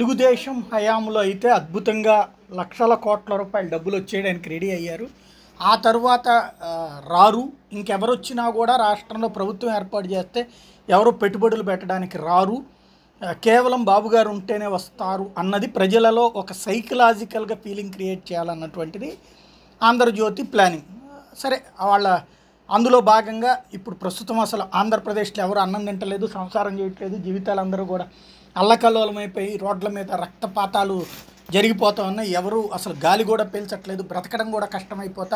తెలుగుదేశం హయాంలో అయితే అద్భుతంగా లక్షల కోట్ల రూపాయల డబ్బులు వచ్చేయడానికి రెడీ అయ్యారు ఆ తర్వాత ఆ, రారు ఇంకెవరు వచ్చినా కూడా రాష్ట్రంలో ప్రభుత్వం ఏర్పాటు చేస్తే ఎవరు పెట్టుబడులు పెట్టడానికి రారు ఆ, కేవలం బాబు గారు ఉంటేనే వస్తారు అన్నది ప్రజలలో ఒక సైకలాజికల్గా ఫీలింగ్ క్రియేట్ చేయాలన్నటువంటిది ఆంధ్రజ్యోతి ప్లానింగ్ సరే వాళ్ళ అందులో భాగంగా ఇప్పుడు ప్రస్తుతం అసలు ఆంధ్రప్రదేశ్లో ఎవరు అన్నం తింటలేదు సంసారం చేయట్లేదు జీవితాలందరూ కూడా అల్లకల్లోలమైపోయి రోడ్ల మీద రక్తపాతాలు జరిగిపోతా ఉన్నాయి ఎవరు అసలు గాలి కూడా పీల్చట్లేదు బ్రతకడం కూడా కష్టమైపోతా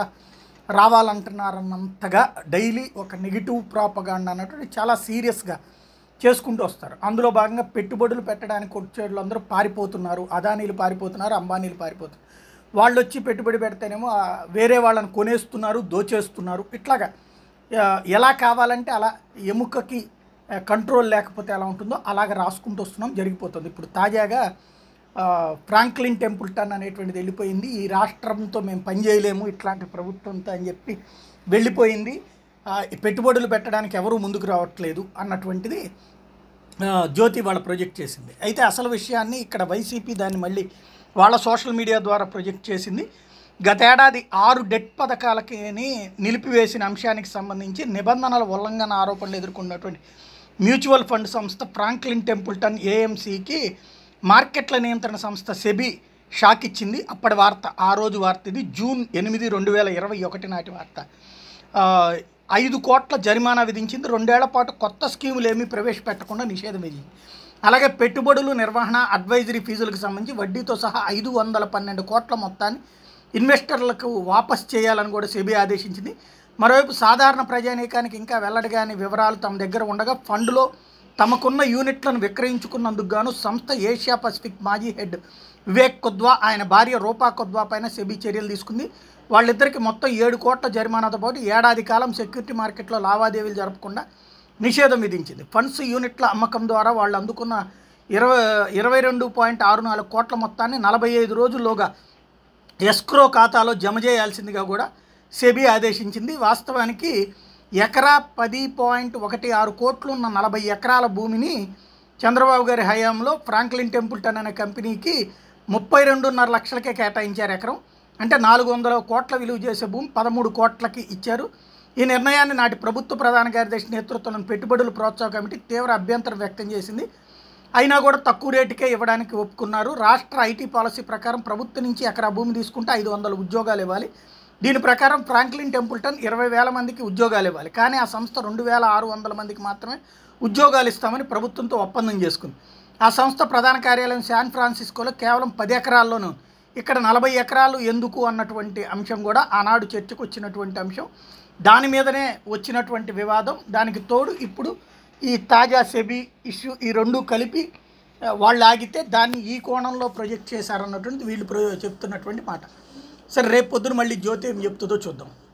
రావాలంటున్నారన్నంతగా డైలీ ఒక నెగిటివ్ ప్రాపగాండా అన్నటువంటి చాలా సీరియస్గా చేసుకుంటూ వస్తారు అందులో భాగంగా పెట్టుబడులు పెట్టడానికి వచ్చేళ్ళు అందరూ పారిపోతున్నారు అదానీలు పారిపోతున్నారు అంబానీలు పారిపోతున్నారు వాళ్ళు వచ్చి పెట్టుబడి పెడితేనేమో ఆ, వేరే వాళ్ళని కొనేస్తున్నారు దోచేస్తున్నారు ఇట్లాగా ఆ, ఎలా కావాలంటే అలా ఎముకకి ఆ, కంట్రోల్ లేకపోతే ఎలా ఉంటుందో అలాగ రాసుకుంటూ వస్తున్నాం జరిగిపోతుంది ఇప్పుడు తాజాగా ఆ, ఫ్రాంక్లిన్ టెంపుల్టన్ అనేటువంటిది వెళ్ళిపోయింది ఈ రాష్ట్రంతో మేము పనిచేయలేము ఇట్లాంటి ప్రభుత్వంతో అని చెప్పి వెళ్ళిపోయింది ఆ, ఈ పెట్టుబడులు పెట్టడానికి ఎవరు ముందుకు రావట్లేదు అన్నటువంటిది ఆ, జ్యోతి వాళ్ళ ప్రొజెక్ట్ చేసింది అయితే అసలు విషయాన్ని ఇక్కడ వైసీపీ దాన్ని మళ్ళీ వాళ్ళ సోషల్ మీడియా ద్వారా ప్రొజెక్ట్ చేసింది గతేడాది ఆరు డెట్ పథకాలకి నిలిపివేసిన అంశానికి సంబంధించి నిబంధనల ఉల్లంఘన ఆరోపణలు ఎదుర్కొన్నటువంటి మ్యూచువల్ ఫండ్ సంస్థ ఫ్రాంక్లిన్ టెంపుల్టన్ ఏఎంసీకి మార్కెట్ల నియంత్రణ సంస్థ సెబీ షాక్ ఇచ్చింది అప్పటి వార్త ఆ రోజు వార్త ఇది జూన్ ఎనిమిది రెండు వేల ఇరవై ఒకటి నాటి వార్త ఆ, ఐదు కోట్ల జరిమానా విధించింది రెండేళ్ల పాటు కొత్త స్కీములు ఏమీ ప్రవేశపెట్టకుండా నిషేధం విధించింది అలాగే పెట్టుబడులు నిర్వహణ అడ్వైజరీ ఫీజులకు సంబంధించి వడ్డీతో సహా ఐదు వందల పన్నెండు కోట్ల మొత్తాన్ని ఇన్వెస్టర్లకు వాపస్ చేయాలని కూడా సెబీ ఆదేశించింది మరోవైపు సాధారణ ప్రజానీకానికి ఇంకా వెల్లడిగాని వివరాలు తమ దగ్గర ఉండగా ఫండ్లో తమకున్న యూనిట్లను విక్రయించుకున్నందుకు గాను సంస్థ ఏషియా పసిఫిక్ మాజీ హెడ్ వివేక్ కొద్వా ఆయన భార్య రూపా కొద్వా పైన సెబీ చర్యలు తీసుకుంది వాళ్ళిద్దరికి మొత్తం ఏడు కోట్ల జరిమానాతో పాటు ఏడాది కాలం సెక్యూరిటీ మార్కెట్లో లావాదేవీలు జరపకుండా నిషేధం విధించింది ఫండ్స్ యూనిట్ల అమ్మకం ద్వారా వాళ్ళు అందుకున్న ఇరవై ఇరవై రెండు పాయింట్ ఆరు నాలుగు కోట్ల మొత్తాన్ని నలభై ఐదు రోజుల్లోగా ఎస్క్రో ఖాతాలో జమ చేయాల్సిందిగా కూడా సెబీ ఆదేశించింది వాస్తవానికి ఎకరా పది పాయింట్ ఒకటి ఆరు కోట్లు ఉన్న నలభై ఎకరాల భూమిని చంద్రబాబు గారి హయాంలో ఫ్రాంక్లిన్ టెంపుల్టన్ అనే కంపెనీకి ముప్పై రెండున్నర లక్షలకే కేటాయించారు ఎకరం అంటే నాలుగు వందల కోట్ల విలువ చేసే భూమి పదమూడు కోట్లకి ఇచ్చారు ఈ నిర్ణయాన్ని నాటి ప్రభుత్వ ప్రధాన కార్యదర్శి నేతృత్వంలోని పెట్టుబడుల ప్రోత్సాహ కమిటీ తీవ్ర అభ్యంతరం వ్యక్తం చేసింది అయినా కూడా తక్కువ రేటుకే ఇవ్వడానికి ఒప్పుకున్నారు రాష్ట్ర ఐటీ పాలసీ ప్రకారం ప్రభుత్వం నుంచి ఎకరా భూమి తీసుకుంటే ఐదు వందల ఉద్యోగాలు ఇవ్వాలి దీని ప్రకారం ఫ్రాంక్లిన్ టెంపుల్టన్ ఇరవై వేల మందికి ఉద్యోగాలు ఇవ్వాలి కానీ ఆ సంస్థ రెండు వేల ఆరు వందల మందికి మాత్రమే ఉద్యోగాలు ఇస్తామని ప్రభుత్వంతో ఒప్పందం చేసుకుంది ఆ సంస్థ ప్రధాన కార్యాలయం శాన్ ఫ్రాన్సిస్కోలో కేవలం పది ఎకరాల్లోనూ ఉంది. ఇక్కడ నలభై ఎకరాలు ఎందుకు అన్నటువంటి అంశం కూడా ఆనాడు చర్చకు వచ్చినటువంటి అంశం దాని మీదనే వచ్చినటువంటి వివాదం దానికి తోడు ఇప్పుడు ఈ తాజా సెబీ ఇష్యూ ఈ రెండు కలిపి ఆ, వాళ్ళు ఆగితే దాన్ని ఈ కోణంలో ప్రొజెక్ట్ చేశారన్నటువంటి వీళ్ళు ప్రొ చెప్తున్నటువంటి మాట సరే రేపు పొద్దున మళ్ళీ జ్యోతి ఏం చెప్తుందో చూద్దాం